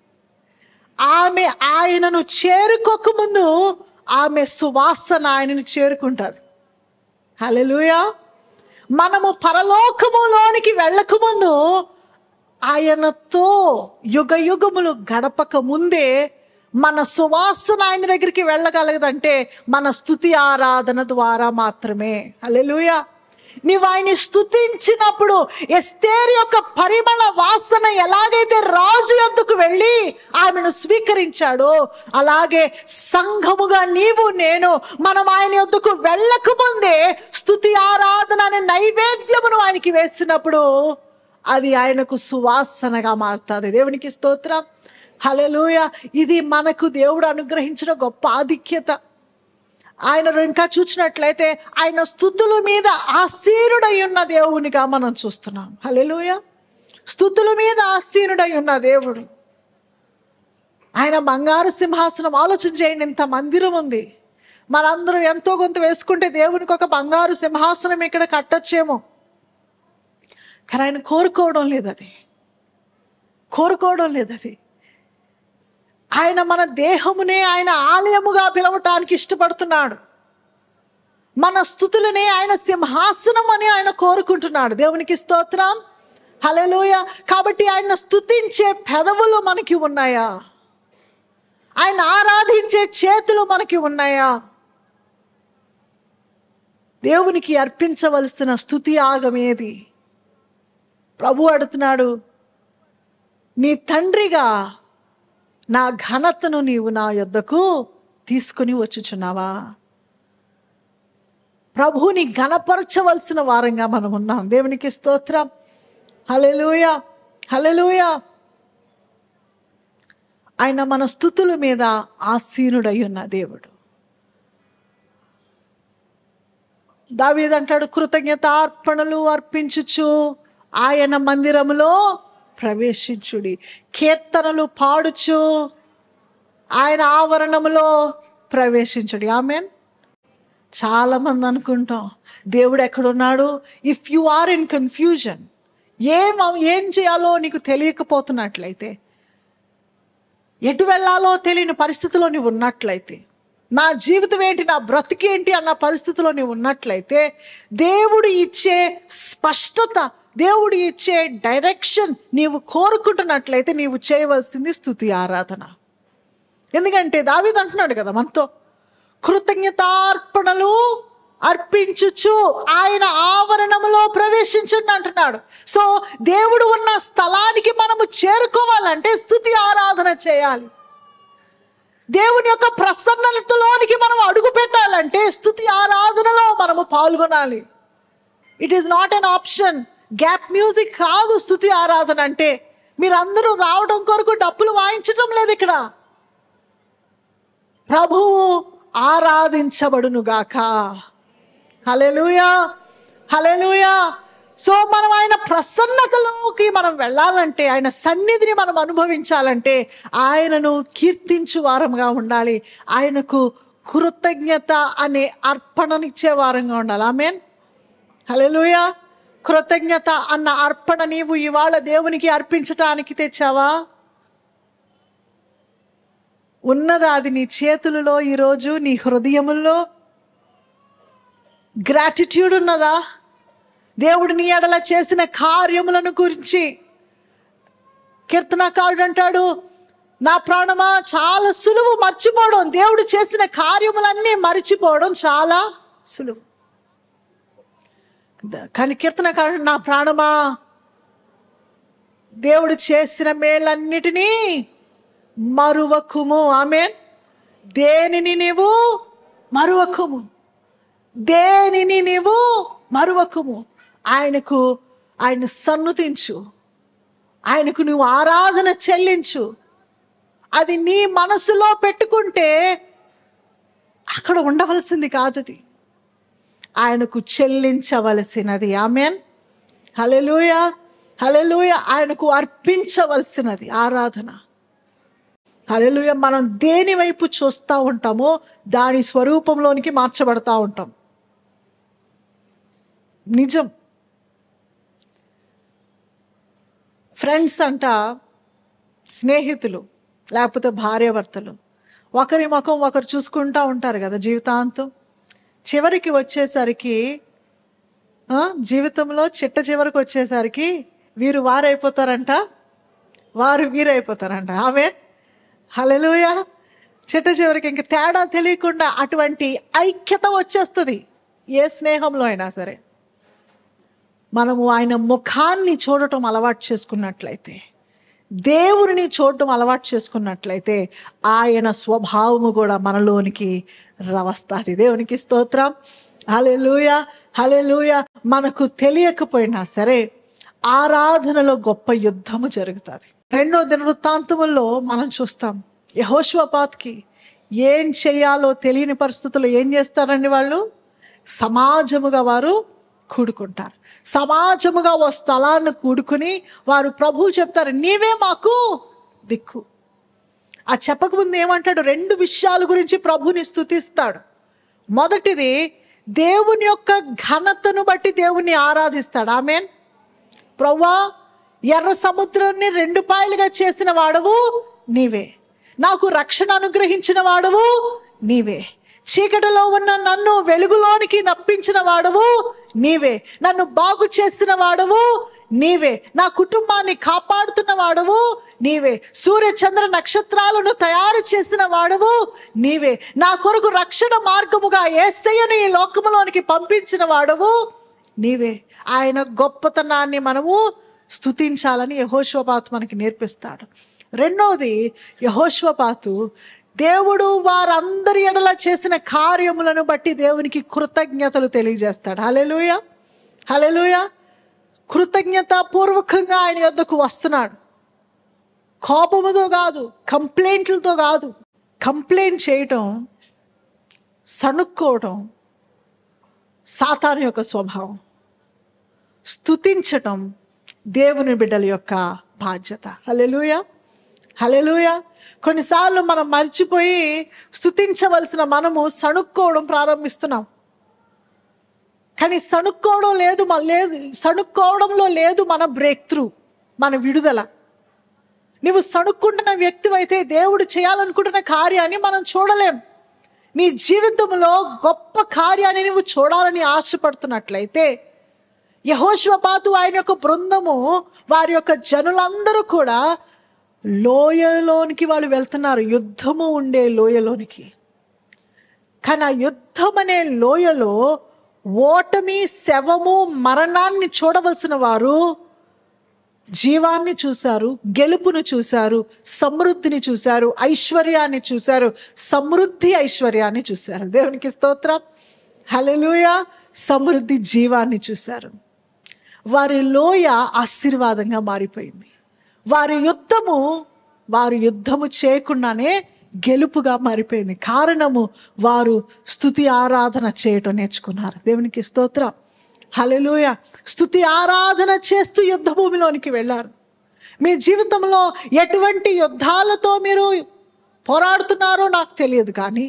ఆమె ఆయనను చేరుకోక ముందు ఆమె సువాసన ఆయనను చేరుకుంటుంది హలెలుయా మనము పరలోకములోనికి వెళ్ళకముందు ఆయనతో యుగ యుగములు గడపక ముందే మన సువాసన ఆయన దగ్గరికి వెళ్ళగలగదంటే మన స్థుతి ఆరాధన ద్వారా మాత్రమే హల్లెలూయా నీవు ఆయన్ని స్థుతించినప్పుడు ఎస్తేరు యొక్క పరిమళ వాసన ఎలాగైతే రాజు యొద్దకు వెళ్ళి ఆమెను స్వీకరించాడో అలాగే సంఘముగా నీవు నేను మనం ఆయన యొద్దకు వెళ్ళక ముందే స్థుతి ఆరాధన అనే నైవేద్యమును ఆయనకి వేసినప్పుడు అది ఆయనకు సువాసనగా మారుతుంది దేవునికి స్తోత్రం హలెలూయ ఇది మనకు దేవుడు అనుగ్రహించిన గొప్ప ఆధిక్యత ఆయన ఇంకా చూసినట్లయితే ఆయన స్థుతుల మీద ఆసీనుడై ఉన్న దేవునిగా మనం చూస్తున్నాం హలెలూయ స్థుతుల మీద ఆసీనుడై ఉన్న దేవుడు ఆయన బంగారు సింహాసనం ఆలోచన చేయండి ఇంత మందిరం ఉంది మనందరం ఎంతో కొంత వేసుకుంటే దేవునికి ఒక బంగారు సింహాసనం ఇక్కడ కట్టొచ్చేమో కానీ ఆయన కోరుకోవడం లేదు అది కోరుకోవడం లేదు అది ఆయన మన దేహమునే ఆయన ఆలయముగా పిలవటానికి ఇష్టపడుతున్నాడు మన స్థుతులనే ఆయన సింహాసనం అని ఆయన కోరుకుంటున్నాడు దేవునికి స్తోత్రం హలెలూయ కాబట్టి ఆయన స్థుతించే పెదవులు మనకి ఉన్నాయా ఆయన ఆరాధించే చేతులు మనకి ఉన్నాయా దేవునికి అర్పించవలసిన స్థుతి ఆగమేది ప్రభు అడుగుతున్నాడు నీ తండ్రిగా నా ఘనతను నీవు నా యొద్దకు తీసుకుని వచ్చుచున్నావా ప్రభుని ఘనపరచవలసిన వారంగా మనం ఉన్నాం దేవునికి స్తోత్రం హలెలూయ హలెలూయ ఆయన మన స్థుతుల మీద ఆసీనుడై ఉన్న దేవుడు దావీదంటాడు కృతజ్ఞతార్పణలు అర్పించుచు ఆయన మందిరములో ప్రవేశించుడి కీర్తనలు పాడుచు ఆయన ఆవరణములో ప్రవేశించుడి ఆమెన్ చాలామంది అనుకుంటాం దేవుడు ఎక్కడున్నాడు if you are in confusion ఏం ఏం చేయాలో నీకు తెలియకపోతున్నట్లయితే ఎటు వెళ్ళాలో తెలియని పరిస్థితిలో నీవు ఉన్నట్లయితే నా జీవితం ఏంటి నా బ్రతికేంటి అన్న పరిస్థితిలో నీవు ఉన్నట్లయితే దేవుడు ఇచ్చే స్పష్టత దేవుడు ఇచ్చే డైరెక్షన్ నీవు కోరుకుంటున్నట్లయితే నీవు చేయవలసింది స్థుతి ఆరాధన ఎందుకంటే దావీదు అంటున్నాడు కదా మనతో కృతజ్ఞతార్పణలు అర్పించుచు ఆయన ఆవరణములో ప్రవేశించండి అంటున్నాడు సో దేవుడు ఉన్న స్థలానికి మనము చేరుకోవాలంటే స్థుతి ఆరాధన చేయాలి దేవుని యొక్క ప్రసన్నతలోనికి మనం అడుగు పెట్టాలంటే స్థుతి ఆరాధనలో మనము పాల్గొనాలి it is not an option gap music కాదు స్థుతి ఆరాధన అంటే మీరందరూ రావడం కొరకు డబ్బులు వాయించటం లేదు ఇక్కడ ప్రభువు ఆరాధించబడునుగాక హలెలుయా హలెలుయా సో మనం ఆయన ప్రసన్నతలోకి మనం వెళ్ళాలంటే ఆయన సన్నిధిని మనం అనుభవించాలంటే ఆయనను కీర్తించు వారంగా ఉండాలి ఆయనకు కృతజ్ఞత అనే అర్పణనిచ్చే వారంగా ఉండాలి ఆమెన్ హలెలుయా కృతజ్ఞత అన్న అర్పణ నీవు ఇవాళ దేవునికి అర్పించటానికి తెచ్చావా ఉన్నదా అది నీ చేతులలో ఈరోజు నీ హృదయముల్లో గ్రాటిట్యూడ్ ఉన్నదా దేవుడు నీ ఎడల చేసిన కార్యములను గురించి కీర్తనకారుడు అంటాడు నా ప్రాణమా చాలా సులువు మర్చిపోవడం దేవుడు చేసిన కార్యములన్నీ మర్చిపోవడం చాలా సులువు ద- కానీ కీర్తనకారుడు నా ప్రాణమా దేవుడు చేసిన మేళ్ళన్నిటినీ మరువకుము ఆమెన్ దేనిని నీవు మరువకుము దేనిని నీవు మరువకుము ఆయనకు ఆయన సన్నుతించు ఆయనకు నువ్వు ఆరాధన చెల్లించు అది నీ మనసులో పెట్టుకుంటే అక్కడ ఉండవలసింది కాదు అది ఆయనకు చెల్లించవలసినది ఆమెన్ హలెలూయ హలెలూయ ఆయనకు అర్పించవలసినది ఆరాధన హలెలూయ మనం దేని వైపు చూస్తూ ఉంటామో దాని స్వరూపంలోనికి మార్చబడతా ఉంటాం నిజం ఫ్రెండ్స్ అంట స్నేహితులు లేకపోతే భార్యాభర్తలు ఒకరి ముఖం ఒకరు చూసుకుంటూ ఉంటారు కదా జీవితాంతం చివరికి వచ్చేసరికి ఆ, జీవితంలో చిట్ట చివరికి వచ్చేసరికి వీరు వారైపోతారంట వారు వీరైపోతారంట ఆమె హలెలూయ చిట్ట చివరికి ఇంక తేడా తెలియకుండా అటువంటి ఐక్యత వచ్చేస్తుంది ఏ స్నేహంలో అయినా సరే మనము ఆయన ముఖాన్ని చూడటం అలవాటు చేసుకున్నట్లయితే దేవుని చూడటం అలవాటు చేసుకున్నట్లయితే ఆయన స్వభావము కూడా మనలోనికి రవస్తుంది దేవునికి స్తోత్రం హలెలూయ హలెలూయ మనకు తెలియకపోయినా సరే ఆరాధనలో గొప్ప యుద్ధము జరుగుతుంది రెండో దినవృత్తాంతముల్లో మనం చూస్తాం యహోశ్వపాత్కి ఏం చేయాలో తెలియని పరిస్థితుల్లో ఏం చేస్తారండి వాళ్ళు సమాజముగా వారు కూడుకుంటారు సమాజముగా ఓ స్థలాన్ని కూడుకుని వారు ప్రభు చెప్తారు నీవే మాకు దిక్కు ఆ చెప్పకముందు ఏమంటాడు రెండు విషయాల గురించి ప్రభుని స్తుతిస్తాడు మొదటిది దేవుని యొక్క ఘనతను బట్టి దేవుని ఆరాధిస్తాడు ఆమెన్ ప్రవ్వా ఎర్ర సముద్రాన్ని రెండు పాయలుగా చేసిన వాడవు నీవే నాకు రక్షణ అనుగ్రహించిన వాడవు నీవే చీకటిలో ఉన్న నన్ను వెలుగులోనికి నప్పించిన వాడవు నీవే నన్ను బాగు చేసిన వాడవు నీవే నా కుటుంబాన్ని కాపాడుతున్న వాడవు నీవే సూర్య చంద్ర నక్షత్రాలను తయారు చేసిన వాడవు నీవే నా కొరకు రక్షణ మార్గముగా ఏసయ్యను ఈ లోకములోనికి పంపించిన వాడవు నీవే ఆయన గొప్పతనాన్ని మనము స్తుతించాలని యహోశ్వపాతు మనకి నేర్పిస్తాడు రెండవది యహోశ్వపాతు దేవుడు వారందరి ఎడల చేసిన కార్యములను బట్టి దేవునికి కృతజ్ఞతలు తెలియజేస్తాడు హలెలుయ హలెలుయ కృతజ్ఞత పూర్వకంగా ఆయన యొద్దకు వస్తున్నాడు కోపముతో కాదు కంప్లైంట్లతో కాదు కంప్లైంట్ చేయటం సణుక్కోవటం సాతాను యొక్క స్వభావం స్తుతించటం దేవుని బిడ్డల యొక్క బాధ్యత హలెలుయ హలెలుయ కొన్నిసార్లు మనం మర్చిపోయి స్తుతించవలసిన మనము సణుక్కోవడం ప్రారంభిస్తున్నాం కానీ సణుక్కోవడం లేదు మన లేదు సణుక్కోవడంలో లేదు మన బ్రేక్ త్రూ మన విడుదల నువ్వు సణుక్కుంటున్న వ్యక్తివైతే దేవుడు చేయాలనుకుంటున్న కార్యాన్ని మనం చూడలేం నీ జీవితంలో గొప్ప కార్యాన్ని నువ్వు చూడాలని ఆశపడుతున్నట్లయితే యహోశ్వపాతు ఆయన యొక్క బృందము వారి యొక్క జనులందరూ కూడా లోయలోనికి వాళ్ళు వెళ్తున్నారు యుద్ధము ఉండే లోయలోనికి కానీ ఆ యుద్ధం అనే లోయలో ఓటమి శవము మరణాన్ని చూడవలసిన వారు జీవాన్ని చూశారు గెలుపును చూశారు సమృద్ధిని చూశారు ఐశ్వర్యాన్ని చూశారు సమృద్ధి ఐశ్వర్యాన్ని చూశారు దేవునికి స్తోత్రం హలెలూయ సమృద్ధి జీవాన్ని చూశారు వారి లోయ ఆశీర్వాదంగా మారిపోయింది వారి యుద్ధము వారు యుద్ధము చేయకుండానే గెలుపుగా మారిపోయింది కారణము వారు స్థుతి ఆరాధన చేయటం నేర్చుకున్నారు దేవునికి స్తోత్రం హలెలూయ స్థుతి ఆరాధన చేస్తూ యుద్ధ భూమిలోనికి వెళ్ళారు మీ జీవితంలో ఎటువంటి యుద్ధాలతో మీరు పోరాడుతున్నారో నాకు తెలియదు కానీ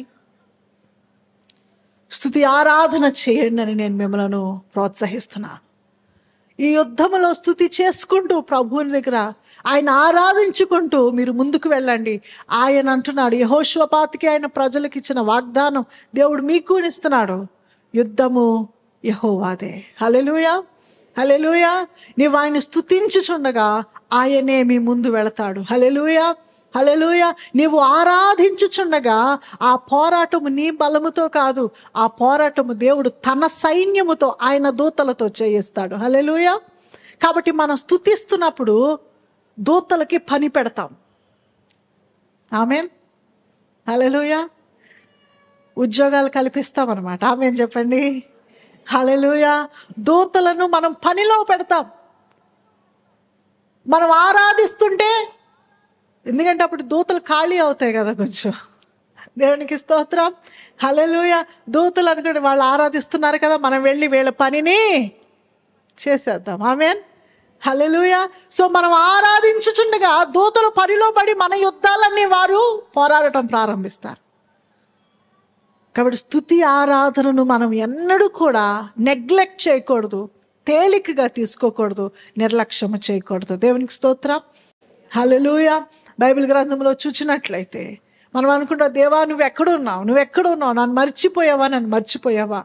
స్థుతి ఆరాధన చేయండి అని నేను మిమ్మలను ప్రోత్సహిస్తున్నాను ఈ యుద్ధములో స్థుతి చేసుకుంటూ ప్రభువుని దగ్గర ఆయన ఆరాధించుకుంటూ మీరు ముందుకు వెళ్ళండి ఆయన అంటున్నాడు యహోశ్వపాతికి ఆయన ప్రజలకు ఇచ్చిన వాగ్దానం దేవుడు మీకు ఇస్తున్నాడు యుద్ధము యహోవాదే హలెలుయా హలెలుయా నీవు ఆయన స్తుతించుచుండగా ఆయనే మీ ముందు వెళతాడు హలెలుయా హలెలుయ నీవు ఆరాధించుచుండగా ఆ పోరాటము నీ బలముతో కాదు ఆ పోరాటము దేవుడు తన సైన్యముతో ఆయన దూతలతో చేయిస్తాడు హలెలుయ కాబట్టి మనం స్తుతిస్తున్నప్పుడు దూతలకి పని పెడతాం ఆమెన్ హలెలుయ ఉద్యోగాలు కల్పిస్తామన్నమాట ఆమెన్ చెప్పండి హలెలుయ దూతలను మనం పనిలో పెడతాం మనం ఆరాధిస్తుంటే ఎందుకంటే అప్పుడు దూతలు ఖాళీ అవుతాయి కదా కొంచెం దేవునికి స్తోత్రం హలెలుయ దూతలు అనుకుంటే వాళ్ళు ఆరాధిస్తున్నారు కదా మనం వెళ్ళి వీళ్ళ పనిని చేసేద్దాం ఆమెన్ హలెలుయ సో మనం ఆరాధించుచుండగా దూతలు పనిలో పడి మన యుద్ధాలన్నీ వారు పోరాడటం ప్రారంభిస్తారు కాబట్టి స్థుతి ఆరాధనను మనం ఎన్నడూ కూడా నెగ్లెక్ట్ చేయకూడదు తేలికగా తీసుకోకూడదు నిర్లక్ష్యము చేయకూడదు దేవునికి స్తోత్రం హలెలుయ బైబిల్ గ్రంథంలో చూచినట్లయితే మనం అనుకుంటా దేవా నువ్వు ఎక్కడున్నావు నువ్వు ఎక్కడున్నావు నన్ను మర్చిపోయావా నన్ను మర్చిపోయావా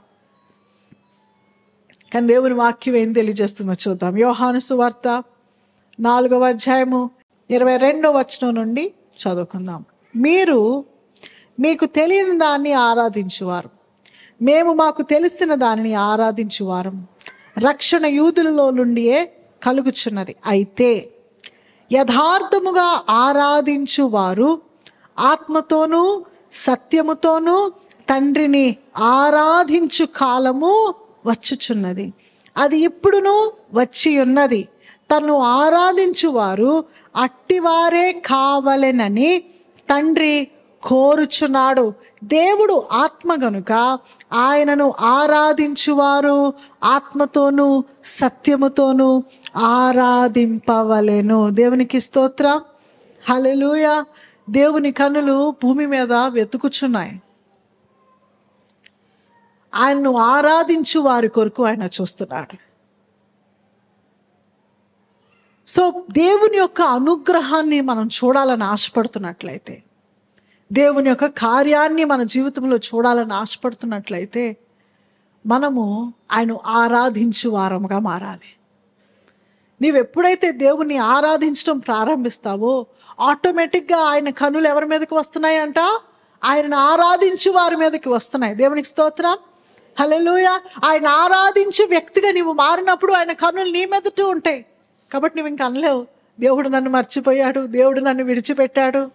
కానీ దేవుని వాక్యం ఏం తెలియజేస్తుందో చూద్దాం యోహాను సువార్త నాలుగవ అధ్యాయము ఇరవై రెండవ వచనం నుండి చదువుకుందాం మీరు మీకు తెలియని దాన్ని ఆరాధించువారు మేము మాకు తెలిసిన దానిని ఆరాధించువారు రక్షణ యూదులలో నుండియే కలుగుచున్నది అయితే యథార్థముగా ఆరాధించువారు ఆత్మతోనూ సత్యముతోనూ తండ్రిని ఆరాధించు కాలము వచ్చుచున్నది అది ఇప్పుడును వచ్చి ఉన్నది తను ఆరాధించువారు అట్టివారే కావలెనని తండ్రి కోరుచున్నాడు దేవుడు ఆత్మ గనుక ఆయనను ఆరాధించువారు ఆత్మతోనూ సత్యముతోనూ ఆరాధింపవలెను దేవునికి స్తోత్రం హలెలూయ దేవుని కనులు భూమి మీద వెతుకుచున్నాయి ఆయన్ను ఆరాధించు వారి కొరకు ఆయన చూస్తున్నాడు సో దేవుని యొక్క అనుగ్రహాన్ని మనం చూడాలని ఆశపడుతున్నట్లయితే దేవుని యొక్క కార్యాన్ని మన జీవితంలో చూడాలని ఆశపడుతున్నట్లయితే మనము ఆయన ఆరాధించు వారముగా మారాలి నీవు ఎప్పుడైతే దేవుని ఆరాధించడం ప్రారంభిస్తావో ఆటోమేటిక్గా ఆయన కనులు ఎవరి మీదకి వస్తున్నాయంట ఆయనను ఆరాధించు వారి మీదకి వస్తున్నాయి దేవునికి స్తోత్రం హల్లెలూయ ఆయన ఆరాధించు వ్యక్తిగా నీవు మారినప్పుడు ఆయన కన్నులు నీ మీదట ఉంటాయి కాబట్టి నువ్వు ఇంక అనలేవు దేవుడు నన్ను మర్చిపోయాడు దేవుడు నన్ను విడిచిపెట్టాడు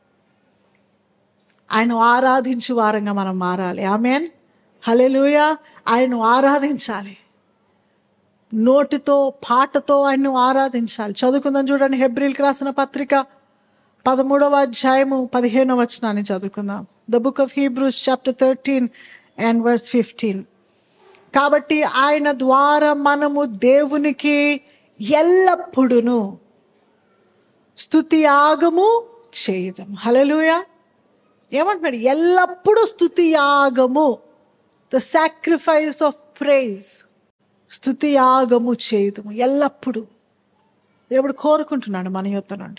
ఆయన ఆరాధించు వారంగా మనం మారాలి ఆమెన్ హలెలుయ ఆయన్ను ఆరాధించాలి నోటితో పాటతో ఆయన్ను ఆరాధించాలి చదువుకుందాం చూడండి హెబ్రిల్కి రాసిన పత్రిక పదమూడవ అధ్యాయము పదిహేనవ వచనాన్ని చదువుకుందాం the book of Hebrews chapter thirteen and verse fifteen కాబట్టి ఆయన ద్వారా మనము దేవునికి ఎల్లప్పుడును స్తుతి యాగము చేయదం హలలుయ ఏమంటున్నాడు ఎల్లప్పుడూ స్తుతి యాగము ద సాక్రిఫైస్ ఆఫ్ ప్రైజ్ స్తుతి యాగము చేయదము ఎల్లప్పుడూ దేవుడు కోరుకుంటున్నాడు మన యొద్ద నుండి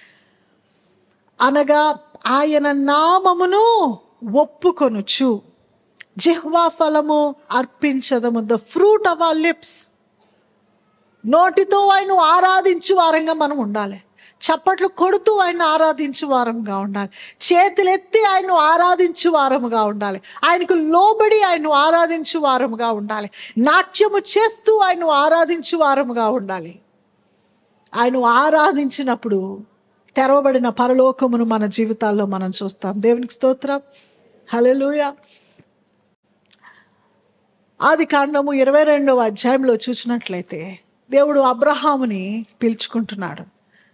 అనగా ఆయన నామమును ఒప్పుకొనుచు జిహ్వా ఫలము అర్పించదము the fruit of our lips నోటితో ఆయన ఆరాధించు వారంగా మనం ఉండాలి చప్పట్లు కొడుతూ ఆయన ఆరాధించు వారంగా ఉండాలి చేతులెత్తి ఆయన ఆరాధించు వారముగా ఉండాలి ఆయనకు లోబడి ఆయన ఆరాధించు వారముగా ఉండాలి నాట్యము చేస్తూ ఆయన ఆరాధించు వారముగా ఉండాలి ఆయన ఆరాధించినప్పుడు తెరవబడిన పరలోకమును మన జీవితాల్లో మనం చూస్తాం దేవునికి స్తోత్రం హలెలూయ ఆది కాండము ఇరవై రెండవ అధ్యాయంలో చూసినట్లయితే దేవుడు అబ్రహాముని పిలుచుకుంటున్నాడు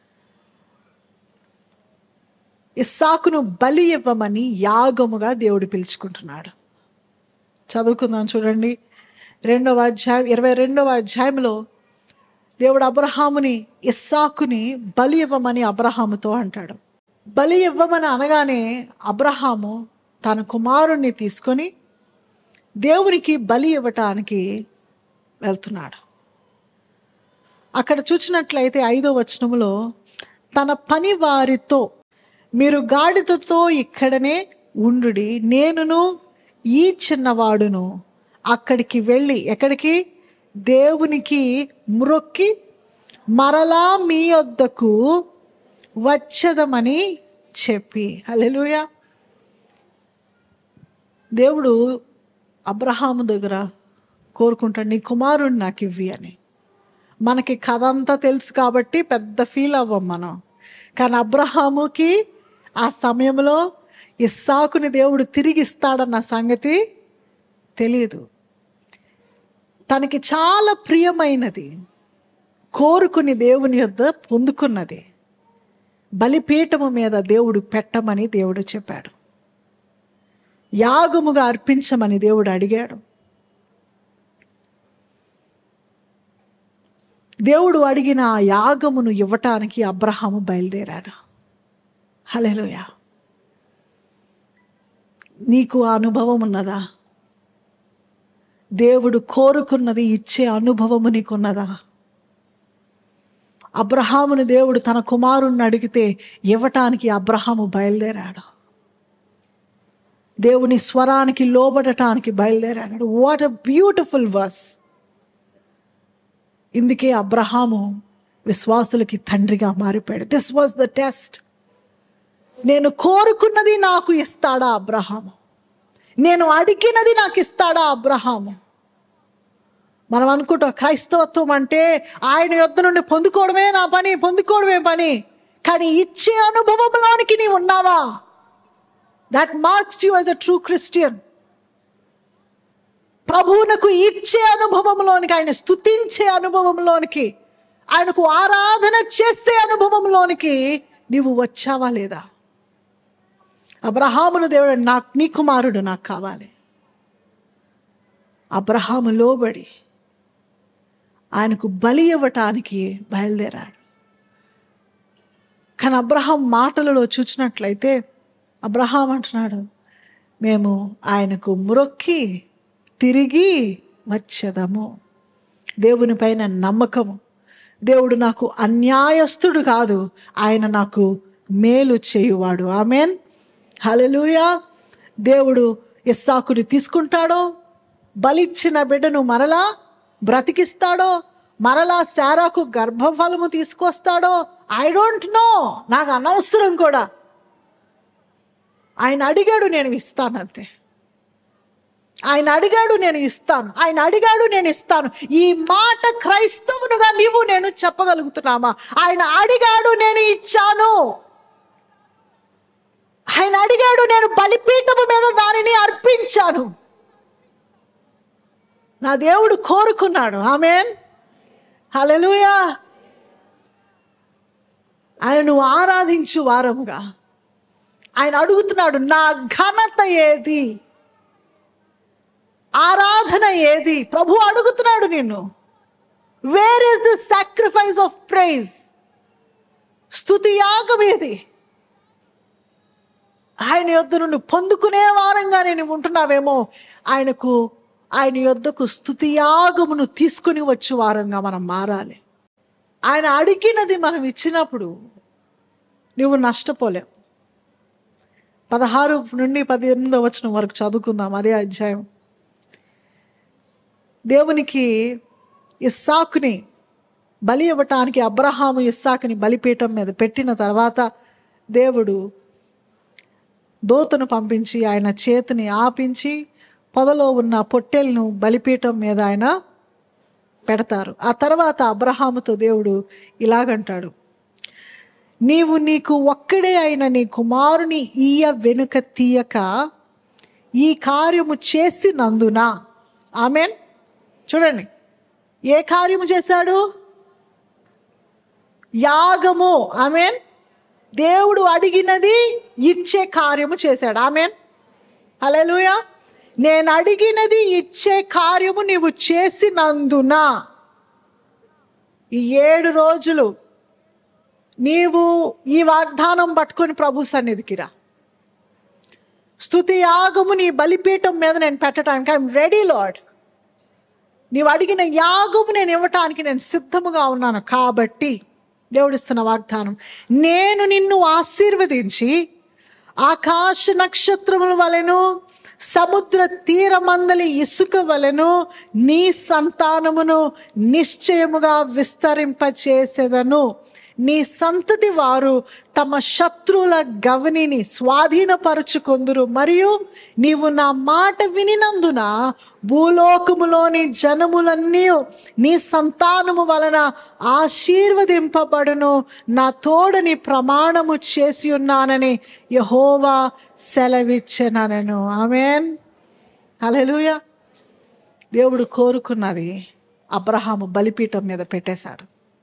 ఇస్సాకును బలి ఇవ్వమని యాగముగా దేవుడు పిలుచుకుంటున్నాడు చదువుకుందాం చూడండి రెండవ అధ్యాయం ఇరవై రెండవ అధ్యాయంలో దేవుడు అబ్రహాముని ఇస్సాకుని బలి ఇవ్వమని అబ్రహాముతో అంటాడు బలి ఇవ్వమని అనగానే అబ్రహాము తన కుమారుణ్ణి తీసుకొని దేవునికి బలి ఇవ్వటానికి వెళ్తున్నాడు అక్కడ చూసినట్లయితే ఐదో వచనములో తన పని వారితో మీరు గాడిదతో ఇక్కడనే ఉండుడి నేనును ఈ చిన్నవాడును అక్కడికి వెళ్ళి ఎక్కడికి దేవునికి మ్రొక్కి మరలా మీ వద్దకు వచ్చదమని చెప్పి హల్లెలూయా దేవుడు అబ్రహాము దగ్గర కోరుకుంటాడు నీ కుమారుడు నాకు ఇవ్వి అని మనకి కథ అంతా తెలుసు కాబట్టి పెద్ద ఫీల్ అవ్వం మనం కానీ అబ్రహాముకి ఆ సమయంలో ఇస్సాకుని దేవుడు తిరిగి ఇస్తాడన్న సంగతి తెలియదు తనకి చాలా ప్రియమైనది కోరుకుని దేవుని యొద్ద పొందుకున్నది బలిపీఠము మీద దేవుడు పెట్టమని దేవుడు చెప్పాడు యాగముగా అర్పించమని దేవుడు అడిగాడు దేవుడు అడిగిన ఆ యాగమును ఇవ్వటానికి అబ్రహాము బయలుదేరాడు హలేలుయ నీకు ఆ అనుభవం ఉన్నదా దేవుడు కోరుకున్నది ఇచ్చే అనుభవము నీకున్నదా అబ్రహాముని దేవుడు తన కుమారుణ్ణి అడిగితే ఇవ్వటానికి అబ్రహాము బయలుదేరాడు దేవుని స్వరానికి లోబడటానికి బయలుదేరాడు వాట్ అ బ్యూటిఫుల్ వర్స్ ఇందుకే అబ్రహాము విశ్వాసులకి తండ్రిగా మారిపోయాడు దిస్ వాజ్ ద టెస్ట్ నేను కోరుకున్నది నాకు ఇస్తాడా అబ్రహాము నేను అడిగినది నాకు ఇస్తాడా అబ్రహాము మనం అనుకుంటాం క్రైస్తవత్వం అంటే ఆయన యొద్ద నుండి పొందుకోవడమే నా పని పొందుకోవడమే పని కానీ ఇచ్చే అనుభవంలోనికి నీవు ఉన్నావా that marks you as a true Christian ప్రభువునకు ఇచ్చే అనుభవంలోనికి ఆయన స్తుతించే అనుభవంలోనికి ఆయనకు ఆరాధన చేసే అనుభవంలోనికి నీవు వచ్చావా లేదా అబ్రహామును దేవుడు నాకు నీ కుమారుడు నాకు కావాలి అబ్రహాము లోబడి ఆయనకు బలి ఇవ్వటానికి బయలుదేరాడు కానీ అబ్రహాం మాటలలో చూసినట్లయితే అబ్రహాం అంటున్నాడు మేము ఆయనకు మ్రొక్కి తిరిగి వచ్చేదము దేవుని పైన నమ్మకము దేవుడు నాకు అన్యాయస్తుడు కాదు ఆయన నాకు మేలు చేయువాడు ఆమెన్ హలలుయా దేవుడు ఇస్సాకుని తీసుకుంటాడో బలిచ్చిన బిడ్డను మరలా బ్రతికిస్తాడో మరలా శారాకు గర్భఫలము తీసుకొస్తాడో ఐ డోంట్ నో నాకు అనవసరం కూడా ఆయన అడిగాడు నేను ఇస్తాను అంతే ఆయన అడిగాడు నేను ఇస్తాను ఆయన అడిగాడు నేను ఇస్తాను ఈ మాట క్రైస్తవునుగా నీవు నేను చెప్పగలుగుతున్నామా ఆయన అడిగాడు నేను ఇచ్చాను ఆయన అడిగాడు నేను బలిపీఠము మీద దానిని అర్పించాను నా దేవుడు కోరుకున్నాడు ఆమెన్ హలలుయా ఆయనను ఆరాధించు వారముగా ఆయన అడుగుతున్నాడు నా ఘనత ఏది ఆరాధన ఏది ప్రభు అడుగుతున్నాడు నిన్ను where is the sacrifice of praise స్థుతి యాగం ఏది ఆయన యొద్ద నుండి పొందుకునే వారంగా నేను ఉంటున్నావేమో ఆయనకు ఆయన యొద్దకు స్థుతి యాగమును తీసుకుని వచ్చే వారంగా మనం మారాలి ఆయన అడిగినది మనం ఇచ్చినప్పుడు నువ్వు నష్టపోలేవు పదహారు నుండి పద్దెనిమిదో వచ్చిన వరకు చదువుకుందాం అదే అధ్యాయం దేవునికి ఇస్సాకుని బలి ఇవ్వటానికి అబ్రహాము ఇస్సాకుని బలిపీఠం మీద పెట్టిన తర్వాత దేవుడు దోతను పంపించి ఆయన చేతిని ఆపించి పొదలో ఉన్న పొట్టెలను బలిపీఠం మీద ఆయన పెడతారు ఆ తర్వాత అబ్రహాముతో దేవుడు ఇలాగంటాడు నీవు నీకు ఒక్కడే అయిన నీ కుమారుని ఈయ వెనుక తీయక ఈ కార్యము చేసినందున ఆమెన్ చూడండి ఏ కార్యము చేశాడు యాగము ఆమెన్ దేవుడు అడిగినది ఇచ్చే కార్యము చేశాడు ఆమెన్ హల్లెలూయా నేను అడిగినది ఇచ్చే కార్యము నీవు చేసినందున ఈ ఏడు రోజులు నీవు ఈ వాగ్దానం పట్టుకొని ప్రభు సన్నిధికి రా స్థుతి యాగము నీ బలిపీఠం మీద నేను పెట్టడానికి ఐఎమ్ రెడీ లాడ్ నీవు అడిగిన యాగము నేను ఇవ్వటానికి నేను సిద్ధముగా ఉన్నాను కాబట్టి దేవుడిస్తున్న వాగ్దానం నేను నిన్ను ఆశీర్వదించి ఆకాశ నక్షత్రముల వలెను సముద్ర తీరమందలి ఇసుక వలెను నీ సంతానమును నిశ్చయముగా విస్తరింపచేసేదను నీ సంతతి వారు తమ శత్రువుల గవనిని స్వాధీనపరుచుకొందురు మరియు నీవు నా మాట వినినందున భూలోకములోని జనములన్నీ నీ సంతానము వలన ఆశీర్వదింపబడును నా తోడని ప్రమాణము చేసి ఉన్నానని యహోవా సెలవిచ్చెనను ఆమెన్ హల్లెలూయా దేవుడు కోరుకున్నది అబ్రహాము బలిపీఠం మీద పెట్టేశాడు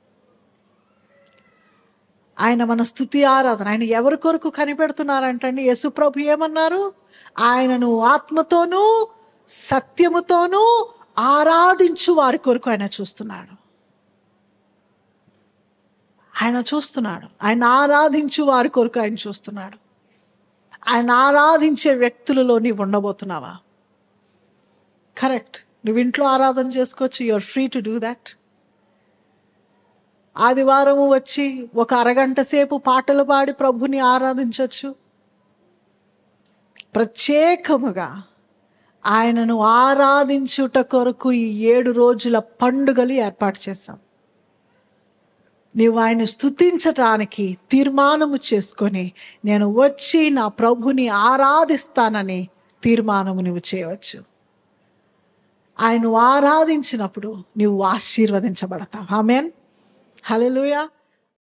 ఆయన మన స్థుతి ఆరాధన ఆయన ఎవరి కొరకు కనిపెడుతున్నారంటండి యేసుప్రభు ఏమన్నారు ఆయనను ఆత్మతోనూ సత్యముతోనూ ఆరాధించు వారి కొరకు ఆయన చూస్తున్నాడు ఆయన చూస్తున్నాడు ఆయన ఆరాధించు వారి కొరకు ఆయన చూస్తున్నాడు ఆయన ఆరాధించే వ్యక్తులలో నీవు ఉండబోతున్నావా కరెక్ట్ నువ్వు ఇంట్లో ఆరాధన చేసుకోవచ్చు you are free to do that ఆదివారం వచ్చి ఒక అరగంట సేపు పాటలు పాడి ప్రభుని ఆరాధించవచ్చు ప్రత్యేకముగా ఆయనను ఆరాధించుట కొరకు ఈ ఏడు రోజుల పండుగలు ఏర్పాటు చేశాం నీవు ఆయన స్థుతించటానికి తీర్మానము చేసుకొని నేను వచ్చి నా ప్రభుని ఆరాధిస్తానని తీర్మానము నువ్వు చేయవచ్చు ఆయన ఆరాధించినప్పుడు నువ్వు ఆశీర్వదించబడతావు ఆమెన్ హల్లెలూయా